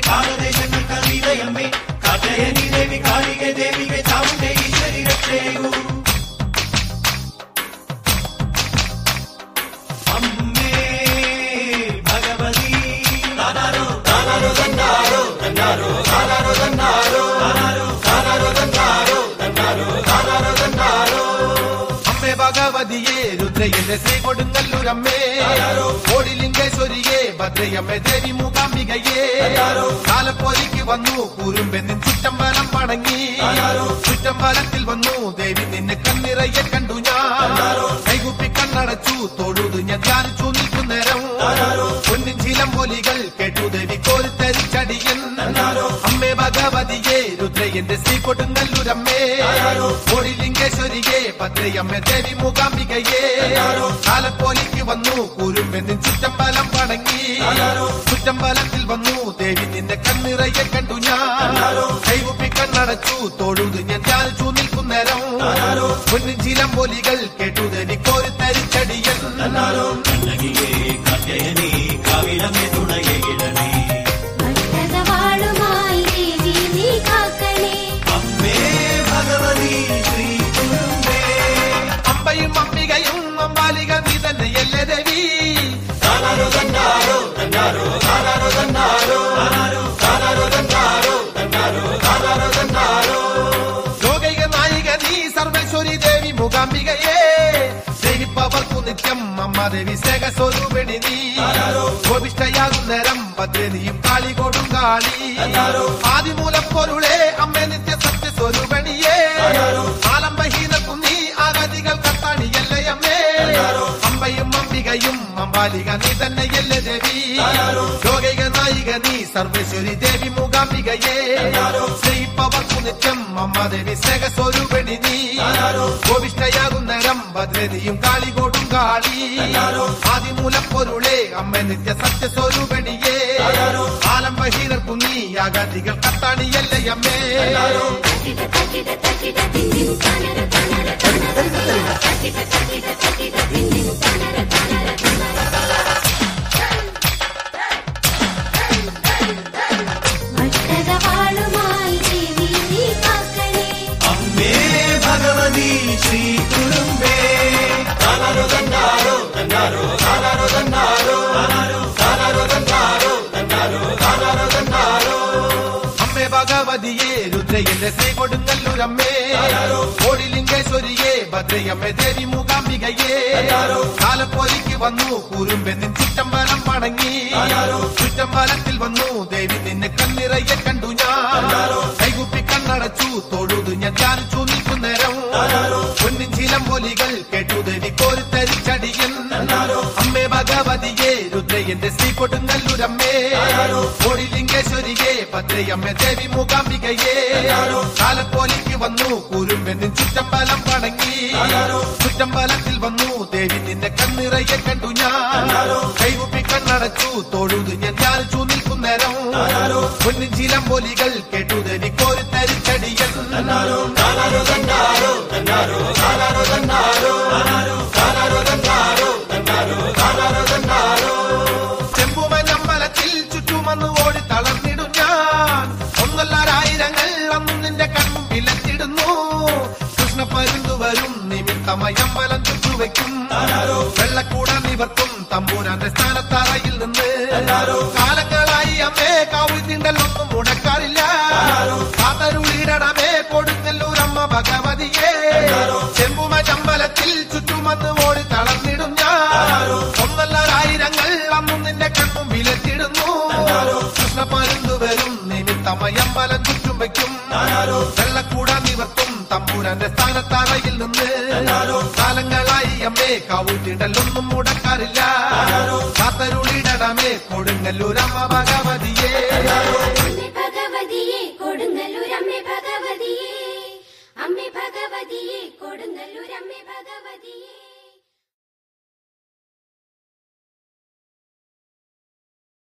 കാലദേശങ്ങൾക്ക് അതീതയമ്മേ കാറ്റയനി ദേവി കാളിക ദേവിക ചാമുണ്ഡേ ഈശ്വരി രക്ഷയൂ അമ്മേ ഭഗവതി താനാരോ താനാരോ തന്നാരോ തന്നാരോ താനാരോ തന്നാരോ താനാരോ താനാരോ തന്നാരോ തന്നാരോ താനാരോ തന്നാരോ അമ്മേ ഭഗവതിയെ രുദ്രയന്റെ ശ്രീ കൊടുങ്ങല്ലൂരമ്മേ കോടിലിംഗേശ്വരിയെ ഭദ്രയമ്മേ ദേവി മൂകാംബികയെ കാലപ്പോലിക്ക് വന്നു കൂരുമ്പെന്നിൻ ചുറ്റമ്പലം പണങ്ങി ചുറ്റമ്പലത്തിൽ വന്നു ദേവി നിന്നെ കണ്ണിറയെ കണ്ടു ഞാൻ കൈകുപ്പി കണ്ണടച്ചു തൊഴുതു ഞാൻ ധ്യാനിച്ചു നിൽക്കുന്നേരം പൊന്നിൻ ചിലമ്പൊലികൾ കേട്ടു ദേവി കോരിത്തരിച്ചടിയൻ അമ്മേ ഭഗവതിയെ രുദ്രയന്റെ ശ്രീ കൊടുങ്ങല്ലൂരമ്മേ കോടിലിംഗേശ്വരിയെ ഭദ്രയമ്മേ ദേവി മൂകാംബികയെ കാലപ്പോലിക്ക് വന്നു കൂരുമ്പെന്നിൻ ചുറ്റമ്പലം പണങ്ങി ചുറ്റമ്പലത്തിൽ വന്നു ദേവി നിന്നെ കണ്ണിറയെ കണ്ടു ഞാൻ കൈകുപ്പി കണ്ണടച്ചു തൊഴുതു ഞാൻ ധ്യാനിച്ചു നിൽക്കുന്നേരം പൊന്നിൻ ചിലമ്പൊലികൾ കേട്ടു ദേവി കോരിത്തരിച്ചടിയൻ കണ്ണകിയേ കാറ്റയനി കാവിലമേ തുണയെ ഇടണേ ഭക്തവാളുമായി ദേവി നീ കാക്കണേ അമ്മേ ഭഗവതി ശ്രീ കുരുമ്പേ അമ്പയും അമ്പികയും അമ്പാലിക നീ തന്നെയല്ലേ ദേവി താനാരോ തന്നാരോ തന്നാരോ താനാരോ തന്നാരോ താനാരോ താനാരോ തന്നാരോ തന്നാരോ താനാരോ തന്നാരോ ലോകൈക നായിക നീ സർവേശ്വരി ദേവി മൂകാംബികയെ സേവിപ്പവർക്കു നിത്യം അമ്മ ദേവി സ്നേഹ സ്വരൂപിണി നീ ഗോപിഷ്ടയാകും നേരം ഭദ്രനിയും കാളി കൊടും കാളി ആദിമൂലപ്പൊരുളെ അമ്മ നിത്യ സത്യ സ്വരൂപിണിയെ ആലംബഹീനക്കും നീ ആഗതികൾ കത്താണിയല്ലേ അമ്മേ അമ്പയും അംബികയും അമ്പാലിക നീ തന്നെയല്ലേ ദേവി ലോകൈക നായിക നീ സർവേശ്വരി ദേവി മൂകാംബികയെ സ്നേഹിപ്പവർക്കു നിത്യം അമ്മ ദേവി സ്നേഹ സ്വരൂപിണി നീ ഗോവിഷ്ടയാകും നേരം ഭദ്രനിയും കാളി കൊടും കാളി ആദിമൂലപ്പൊരുളെ അമ്മ നിത്യ സത്യ സ്വരൂപിണിയെ ആലംബഹീനർക്കു നീ ആഗതികൾ കത്താണിയല്ലേ അമ്മേ ഭക്തവാളുമായി ദേവി നീ കാക്കണേ അമ്മേ ഭഗവതി ശ്രീ കുരുമ്പേ താനാരോ തന്നാരോ തന്നാരോ താനാരോ തന്നാരോ താനാരോ താനാരോ തന്നാരോ തന്നാരോ താനാരോ തന്നാരോ അമ്മേ ഭഗവതിയെ രുദ്രയന്റെ ശ്രീ കൊടുങ്ങല്ലൂരമ്മേ കോടിലിംഗേശ്വരിയെ ഭദ്രയമ്മേ ദേവി മൂകാംബികയെ കാലപ്പോലിക്ക് വന്നു കൂരുമ്പെന്നിൻ ചുറ്റമ്പലം പണങ്ങി ചുറ്റമ്പലത്തിൽ വന്നു ദേവി നിന്നെ കണ്ണിറയെ കണ്ടു ഞാൻ കൈകുപ്പി കണ്ണടച്ചു തൊഴുതു ഞാൻ ധ്യാനിച്ചു നിൽക്കുന്നേരം പൊന്നിൻ ചിലമ്പൊലികൾ കേട്ടു ദേവി കോരിത്തരിച്ചടിയൻ അമ്മേ ഭഗവതിയെ രുദ്രയന്റെ ശ്രീ കൊടുങ്ങല്ലൂരമ്മേ കോടിലിംഗേശ്വരിയെ ഭദ്രയമ്മേ ദേവി മൂകാംബികയെ കാലപ്പോലിക്ക് വന്നു കൂരുമ്പെന്നിൻ ചുറ്റമ്പലം പണങ്ങി ചുറ്റമ്പലത്തിൽ വന്നു ദേവി നിന്നെ കണ്ണിറയെ കണ്ടു ഞാൻ കൈകുപ്പി കണ്ണടച്ചു തൊഴുതു ഞാൻ ധ്യാനിച്ചു നിൽക്കുന്നേരം പൊന്നിൻ ചിലമ്പൊലികൾ കേട്ടു ദേവി കോരിത്തരിച്ചടിയൻ താനാരോ തന്നാരോ തന്നാരോ താനാരോ തന്നാരോ താനാരോ തന്നാരോ തന്നാരോ താനാരോ തന്നാരോ ചെമ്പുമഞ്ഞമ്പലത്തിൽ ചുറ്റുമന്ന് ഓടി തളർന്നിടും ഞാൻ ഒന്നല്ലാരായിരങ്ങൾ അന്ന് നിന്റെ കൺമുമ്പിലെത്തിടുന്നു കൃഷ്ണ പരുന്തു വരും നിമിത്തമയമ്പലം ചുറ്റുവയ്ക്കും വെള്ളക്കൂട നിവർത്തും തമ്പൂരാന്റെ സ്ഥാനത്തറയിൽ നിന്ന് കാലങ്ങളായി അമ്മേ കാവി തിണ്ടലൊന്നും മുടക്കാറില്ല കാതരുളിടണമേ കൊടുങ്ങല്ലൂരമ്മ ഭഗവതിയെ ചെമ്പുമഞ്ഞമ്പലത്തിൽ ചുറ്റുമന്ന് ഓടി തളർന്നിടും ഞാൻ ഒന്നല്ലാരായിരങ്ങൾ അന്നും നിന്റെ കണ്ണും വിലത്തിടുന്നു കൃഷ്ണ പരുന്തു വരും നിമിത്തമയമ്പലം ചുറ്റും വയ്ക്കും വെള്ളക്കൂട നിവർത്തും തമ്പൂരാന്റെ സ്ഥാനത്തറയിൽ നിന്ന് കാലങ്ങളായി അമ്മേ കാവൂറ്റിണ്ടല്ലൊന്നും മുടക്കാറില്ല കാത്തരുളിടണമേ കൊടുങ്ങല്ലൂരമ്മ ഭഗവതി